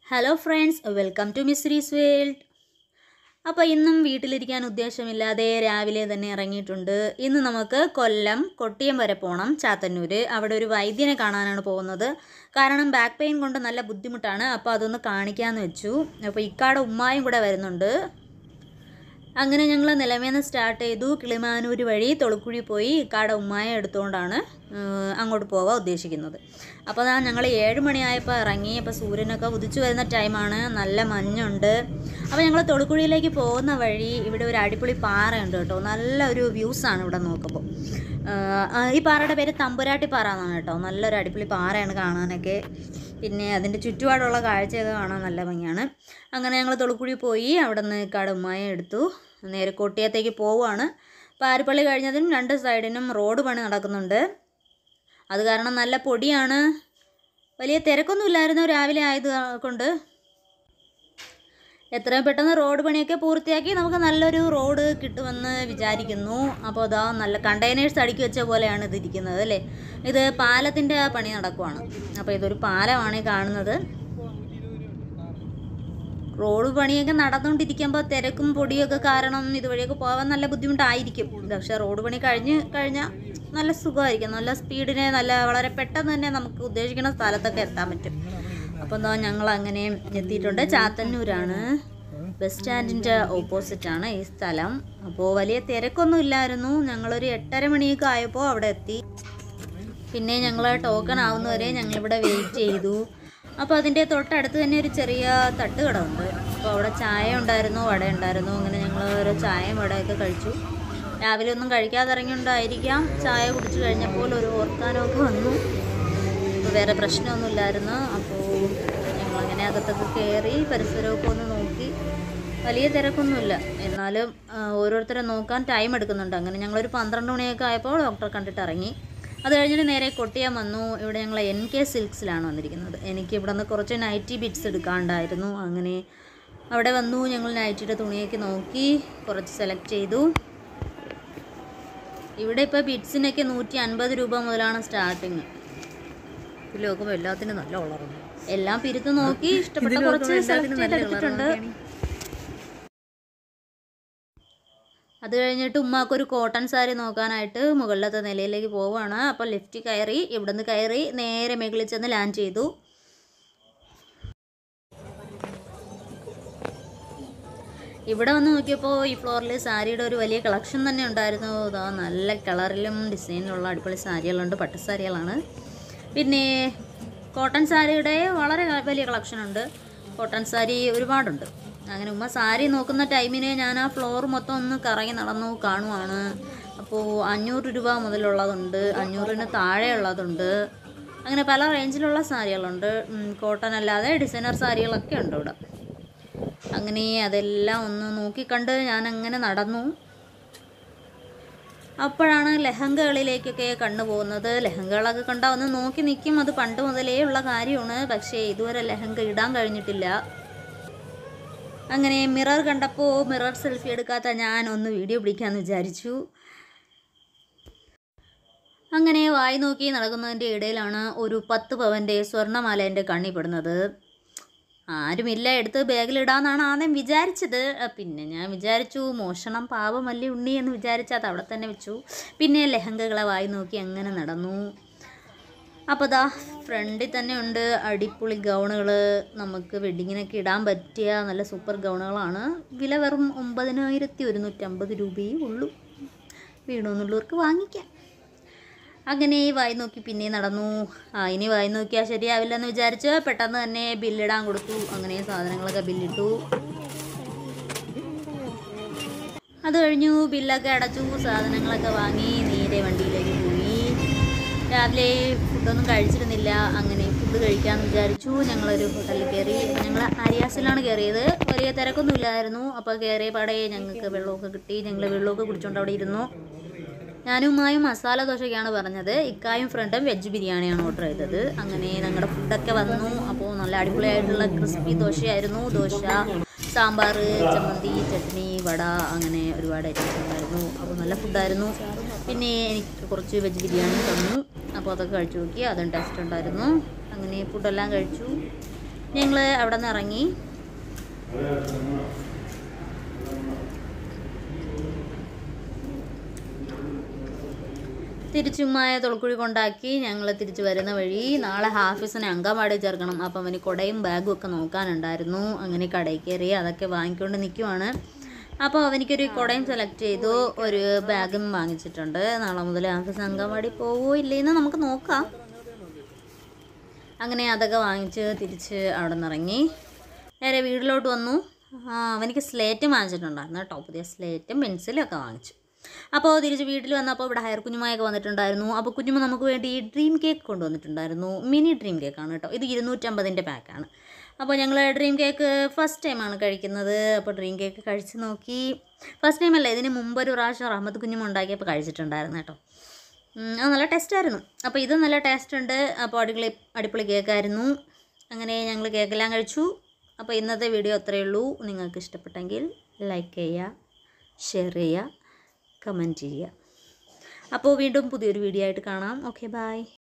hello friends welcome to മിസ്രീസ് world അപ്പോൾ ഇന്നും വീട്ടിലിരിക്കാൻ ഉദ്ദേശമില്ലാതെ രാവിലെ തന്നെ ഇറങ്ങിയിട്ടുണ്ട് ഇന്ന് നമുക്ക് കൊല്ലം കൊട്ടിയം വരെ പോകണം ചാത്തന്നൂർ അവിടെ ഒരു വൈദ്യനെ കാണാനാണ് പോകുന്നത് കാരണം ബാക്ക് പെയിൻ കൊണ്ട് നല്ല ബുദ്ധിമുട്ടാണ് അപ്പോൾ അതൊന്ന് കാണിക്കാമെന്ന് വെച്ചു അപ്പോൾ ഇക്കാടെ ഉമ്മായും കൂടെ വരുന്നുണ്ട് അങ്ങനെ ഞങ്ങൾ നിലമേന്ന് സ്റ്റാർട്ട് ചെയ്തു കിളിമാനൂർ വഴി തൊളുക്കുഴി പോയി ഇക്കാടെ ഉമ്മായെ എടുത്തുകൊണ്ടാണ് ഏഹ്, അങ്ങോട്ട് പോകാൻ ഉദ്ദേശിക്കുന്നത് അപ്പോൾ അതാ ഞങ്ങൾ ഏഴ് മണിയായപ്പോൾ ഇറങ്ങി അപ്പോൾ സൂര്യനൊക്കെ ഉദിച്ചു വരുന്ന ടൈമാണ് നല്ല മഞ്ഞുണ്ട് അപ്പോൾ ഞങ്ങൾ തൊളുക്കുഴിയിലേക്ക് പോകുന്ന വഴി ഇവിടെ ഒരു അടിപൊളി പാറയുണ്ട് കേട്ടോ നല്ല ഒരു വ്യൂസാണ് ഇവിടെ നോക്കുമ്പോൾ ഏഹ്, ആ, ഈ പാറയുടെ പേര് തമ്പുരാട്ടി പാറ എന്നാണ് കേട്ടോ നല്ലൊരു അടിപൊളി പാറയാണ് കാണാനൊക്കെ പിന്നെ അതിൻ്റെ ചുറ്റുപാടുള്ള കാഴ്ചയൊക്കെ കാണാൻ നല്ല ഭംഗിയാണ് അങ്ങനെ ഞങ്ങൾ തൊളുക്കുഴി പോയി അവിടെ നിന്ന് കടുമായ എടുത്തു നേരെ കോട്ടയത്തേക്ക് പോവുകയാണ് പാരിപ്പള്ളി കഴിഞ്ഞതിനും രണ്ട് സൈഡിനും റോഡ് പണി നടക്കുന്നുണ്ട് അത് കാരണം നല്ല പൊടിയാണ് വലിയ തിരക്കൊന്നും ഇല്ലായിരുന്നു രാവിലെ ആയത് കൊണ്ട് എത്രയും പെട്ടെന്ന് റോഡ് പണിയൊക്കെ പൂർത്തിയാക്കി നമുക്ക് നല്ലൊരു റോഡ് കിട്ടുമെന്ന് വിചാരിക്കുന്നു അപ്പോൾ അതാ നല്ല കണ്ടെയ്നേഴ്സ് അടുക്കി വെച്ച പോലെയാണ് ഇത് ഇരിക്കുന്നത് അല്ലേ ഇത് പാലത്തിൻ്റെ പണി നടക്കുവാണ് അപ്പോൾ ഇതൊരു പാലമാണ് ഈ കാണുന്നത് റോഡ് പണിയൊക്കെ നടന്നുകൊണ്ടിരിക്കുമ്പോൾ തിരക്കും പൊടിയൊക്കെ കാരണം ഇതുവഴിയൊക്കെ പോകാൻ നല്ല ബുദ്ധിമുട്ടായിരിക്കും പക്ഷേ റോഡ് പണി കഴിഞ്ഞ് കഴിഞ്ഞാൽ നല്ല സുഖമായിരിക്കും നല്ല സ്പീഡിനെ നല്ല വളരെ പെട്ടെന്ന് തന്നെ നമുക്ക് ഉദ്ദേശിക്കുന്ന സ്ഥലത്തൊക്കെ എത്താൻ പറ്റും അപ്പോൾ എന്താ ഞങ്ങൾ അങ്ങനെ എത്തിയിട്ടുണ്ട് ചാത്തന്നൂരാണ് ബസ് സ്റ്റാൻഡിൻ്റെ ഓപ്പോസിറ്റാണ് ഈ സ്ഥലം അപ്പോൾ വലിയ തിരക്കൊന്നും ഇല്ലായിരുന്നു ഞങ്ങളൊരു എട്ടര മണിയൊക്കെ ആയപ്പോൾ അവിടെ എത്തി പിന്നെ ഞങ്ങൾ ടോക്കൺ ആവുന്നവരെ ഞങ്ങളിവിടെ വെയിറ്റ് ചെയ്തു അപ്പോൾ അതിൻ്റെ തൊട്ടടുത്ത് തന്നെ ഒരു ചെറിയ തട്ടുകട ഉണ്ട് അപ്പോൾ അവിടെ ചായ ഉണ്ടായിരുന്നു വട ഉണ്ടായിരുന്നു അങ്ങനെ ഞങ്ങൾ ഒരു ചായയും വടയൊക്കെ കഴിച്ചു രാവിലെ ഒന്നും കഴിക്കാതെ ഇറങ്ങിയുണ്ടായിരിക്കാം ചായ കുടിച്ചു കഴിഞ്ഞപ്പോൾ ഒരു ഓർക്കാനമൊക്കെ വന്നു അപ്പോൾ വേറെ പ്രശ്നമൊന്നുമില്ലായിരുന്നു അപ്പോൾ ഞങ്ങളങ്ങനെ അകത്തൊക്കെ കയറി പരിസരമൊക്കെ ഒന്ന് നോക്കി വലിയ തിരക്കൊന്നുമില്ല എന്നാലും ആ, ഓരോരുത്തരെ നോക്കാൻ ടൈം എടുക്കുന്നുണ്ട് അങ്ങനെ ഞങ്ങളൊരു പന്ത്രണ്ട് മണിയൊക്കെ ആയപ്പോൾ ഡോക്ടറെ കണ്ടിട്ട് ഇറങ്ങി അത് കഴിഞ്ഞിട്ട് നേരെ കൊട്ടിയം വന്നു ഇവിടെ ഞങ്ങൾ എൻ കെ സിൽക്സിലാണ് വന്നിരിക്കുന്നത് എനിക്ക് ഇവിടെ നിന്ന് കുറച്ച് നൈറ്റി ബിറ്റ്സ് എടുക്കാണ്ടായിരുന്നു അങ്ങനെ അവിടെ വന്നു ഞങ്ങൾ നൈറ്റിയുടെ തുണിയൊക്കെ നോക്കി കുറച്ച് സെലക്ട് ചെയ്തു ഇവിടെ ഇപ്പോൾ ബിറ്റ്സിനൊക്കെ നൂറ്റി അൻപത് രൂപ മുതലാണ് സ്റ്റാർട്ടിങ് ഇതിൽ നോക്കുമ്പോൾ എല്ലാത്തിനും നല്ല കളറുണ്ട് എല്ലാം പിരുത്ത് നോക്കി ഇഷ്ടപ്പെട്ട കുറച്ച് സെലക്ട് ചെയ്തെടുത്തിട്ടുണ്ട് അത് കഴിഞ്ഞിട്ട് ഉമ്മാക്കൊരു കോട്ടൺ സാരി നോക്കാനായിട്ട് മുകളിലത്തെ നിലയിലേക്ക് പോവുകയാണ് അപ്പോൾ ലിഫ്റ്റ് കയറി ഇവിടുന്ന് കയറി നേരെ മുകളിൽ ചെന്ന് ലാൻഡ് ചെയ്തു ഇവിടെ വന്ന് നോക്കിയപ്പോൾ ഈ ഫ്ലോറിൽ സാരിയുടെ ഒരു വലിയ കളക്ഷൻ തന്നെ ഉണ്ടായിരുന്നു ഇതാ നല്ല കളറിലും ഡിസൈനിലുള്ള അടിപൊളി സാരികളുണ്ട് പട്ടുസാരികളാണ് പിന്നെ കോട്ടൺ സാരിയുടെ വളരെ വലിയ കളക്ഷൻ ഉണ്ട് കോട്ടൺ സാരി ഒരുപാടുണ്ട് അങ്ങനെ ഉമ്മ സാരി നോക്കുന്ന ടൈമിന് ഞാൻ ആ ഫ്ലോർ മൊത്തം ഒന്ന് കറങ്ങി നടന്നു കാണുവാണ് അപ്പോൾ അഞ്ഞൂറ് രൂപ മുതലുള്ളതുണ്ട് അഞ്ഞൂറിന് താഴെയുള്ളതുണ്ട് അങ്ങനെ പല റേഞ്ചിലുള്ള സാരികളുണ്ട് ഉം, കോട്ടൺ അല്ലാതെ ഡിസൈനർ സാരികളൊക്കെ ഉണ്ട് ഇവിടെ അങ്ങനെ അതെല്ലാം ഒന്ന് നോക്കിക്കണ്ട് ഞാൻ അങ്ങനെ നടന്നു അപ്പോഴാണ് ലഹങ്കകളിലേക്കൊക്കെ കണ്ണു പോകുന്നത് ലഹങ്കകളൊക്കെ കണ്ടാൽ ഒന്ന് നോക്കി നിൽക്കും അത് പണ്ട് മുതലേ ഉള്ള കാര്യമാണ് പക്ഷേ ഇതുവരെ ലഹങ്ക ഇടാൻ കഴിഞ്ഞിട്ടില്ല അങ്ങനെ മിറർ കണ്ടപ്പോൾ മിറർ സെൽഫി എടുക്കാത്ത ഞാൻ ഒന്ന് വീഡിയോ പിടിക്കാമെന്ന് വിചാരിച്ചു അങ്ങനെ വായി നോക്കി നടക്കുന്നതിൻ്റെ ഇടയിലാണ് ഒരു പത്ത് പവൻ്റെ സ്വർണ്ണമാല എൻ്റെ കണ്ണി പെടുന്നത് ആരുമില്ല എടുത്ത് ബാഗിലിടാന്നാണ് ആദ്യം വിചാരിച്ചത് ആ, പിന്നെ ഞാൻ വിചാരിച്ചു മോഷണം പാപമല്ലേ ഉണ്ണി എന്ന് വിചാരിച്ച് അത് അവിടെ തന്നെ വെച്ചു പിന്നെ ലഹങ്കകളെ വായി നോക്കി അങ്ങനെ നടന്നു അപ്പോൾ ദാ ഫ്രണ്ടിൽ തന്നെ ഉണ്ട് അടിപൊളി ഗൗണുകൾ നമുക്ക് വെഡിങ്ങിനൊക്കെ ഇടാൻ പറ്റിയ നല്ല സൂപ്പർ ഗൗണുകളാണ് വില വെറും ഒമ്പതിനായിരത്തി ഒരുന്നൂറ്റമ്പത് രൂപയേ ഉള്ളൂ വീണമെന്നുള്ളവർക്ക് വാങ്ങിക്കാം അങ്ങനെ വായി നോക്കി പിന്നെ നടന്നു ആ ഇനി വായി നോക്കിയാൽ ശരിയാവില്ലെന്ന് വിചാരിച്ച് പെട്ടെന്ന് തന്നെ ബില്ലിടാൻ കൊടുത്തു അങ്ങനെ സാധനങ്ങളൊക്കെ ബില്ലിട്ടു അത് കഴിഞ്ഞു ബില്ലൊക്കെ അടച്ചു സാധനങ്ങളൊക്കെ വാങ്ങി നേരെ വണ്ടിയിലേക്ക് പോയി രാവിലെ ഫുഡൊന്നും കഴിച്ചിരുന്നില്ല അങ്ങനെ ഫുഡ് കഴിക്കാമെന്ന് വിചാരിച്ചു ഞങ്ങളൊരു ഹോട്ടലിൽ കയറി ഞങ്ങൾ ആര്യാസിലാണ് കയറിയത് വലിയ തിരക്കൊന്നും ഇല്ലായിരുന്നു അപ്പോൾ കയറിയ പാടെ ഞങ്ങൾക്ക് വെള്ളമൊക്കെ കിട്ടി ഞങ്ങൾ വെള്ളമൊക്കെ കുടിച്ചുകൊണ്ട് അവിടെ ഇരുന്നു ഞാനും ഉമ്മായും മസാല ദോശയ്ക്കാണ് പറഞ്ഞത് ഇക്കായും ഫ്രണ്ടും വെജ് ബിരിയാണിയാണ് ഓർഡർ ചെയ്തത് അങ്ങനെ ഞങ്ങളുടെ ഫുഡൊക്കെ വന്നു അപ്പോൾ നല്ല അടിപൊളിയായിട്ടുള്ള ക്രിസ്പി ദോശയായിരുന്നു ദോശ സാമ്പാർ ചമ്മന്തി ചട്നി വട അങ്ങനെ ഒരുപാട് ഐറ്റംസ് ഉണ്ടായിരുന്നു അപ്പോൾ നല്ല ഫുഡായിരുന്നു പിന്നെ എനിക്ക് കുറച്ച് വെജ് ബിരിയാണി തന്നു അപ്പോൾ അതൊക്കെ കഴിച്ചു നോക്കി അതും ടേസ്റ്റ് ഉണ്ടായിരുന്നു അങ്ങനെ ഫുഡെല്ലാം കഴിച്ചു ഞങ്ങൾ അവിടെ നിന്ന് ഇറങ്ങി തിരിച്ചുമായ തുളക്കുഴി കൊണ്ടാക്കി ഞങ്ങൾ തിരിച്ചു വരുന്ന വഴി നാളെ ഹാഫീസിനെ അങ്കമാടി ചേർക്കണം അപ്പം അവന് കുടയും ബാഗും ഒക്കെ നോക്കാനുണ്ടായിരുന്നു അങ്ങനെ കടയിൽ കയറി അതൊക്കെ വാങ്ങിക്കൊണ്ട് നിൽക്കുവാണ് അപ്പോൾ അവനിക്കൊരു കുടയും സെലക്ട് ചെയ്തു ഒരു ബാഗും വാങ്ങിച്ചിട്ടുണ്ട് നാളെ മുതൽ ഹാഫീസ് അങ്കമാടി പോവോ ഇല്ലേന്ന് നമുക്ക് നോക്കാം അങ്ങനെ അതൊക്കെ വാങ്ങിച്ച് തിരിച്ച് അവിടെ നിന്ന് ഇറങ്ങി നേരെ വീട്ടിലോട്ട് വന്നു ആ, അവനിക്ക് സ്ലേറ്റും വാങ്ങിച്ചിട്ടുണ്ടായിരുന്നു കേട്ടോ പുതിയ സ്ലേറ്റും പെൻസിലും ഒക്കെ വാങ്ങിച്ചു അപ്പോൾ തിരിച്ച് വീട്ടിൽ വന്നപ്പോൾ ഇവിടെ ഹയർ കുഞ്ഞുമായൊക്കെ വന്നിട്ടുണ്ടായിരുന്നു അപ്പോൾ കുഞ്ഞുമ്മ നമുക്ക് വേണ്ടി ഡ്രീം കേക്ക് കൊണ്ടുവന്നിട്ടുണ്ടായിരുന്നു മിനി ഡ്രീം കേക്കാണ് കേട്ടോ ഇത് ഇരുന്നൂറ്റമ്പതിൻ്റെ പാക്കാണ് അപ്പോൾ ഞങ്ങൾ ഡ്രീം കേക്ക് ഫസ്റ്റ് ടൈമാണ് കഴിക്കുന്നത് അപ്പോൾ ഡ്രീം കേക്ക് കഴിച്ച് നോക്കി ഫസ്റ്റ് ടൈം അല്ല ഇതിന് മുമ്പ് ഒരു പ്രാവശ്യം റഹ്മത്ത് കുഞ്ഞുമ്മ ഉണ്ടാക്കിയപ്പോൾ കഴിച്ചിട്ടുണ്ടായിരുന്നു കേട്ടോ ഉം, അത് നല്ല ടേസ്റ്റായിരുന്നു അപ്പോൾ ഇത് നല്ല ടേസ്റ്റ് ഉണ്ട് അപ്പോൾ അടിപൊളി അടിപൊളി കേക്കായിരുന്നു അങ്ങനെ ഞങ്ങൾ കേക്കെല്ലാം കഴിച്ചു അപ്പോൾ ഇന്നത്തെ വീഡിയോ അത്രയേ ഉള്ളൂ നിങ്ങൾക്ക് ഇഷ്ടപ്പെട്ടെങ്കിൽ ലൈക്ക് ചെയ്യുക ഷെയർ ചെയ്യുക കമൻറ്റ് ചെയ്യുക അപ്പോൾ വീണ്ടും പുതിയൊരു വീഡിയോ ആയിട്ട് കാണാം ഓക്കെ ബായ്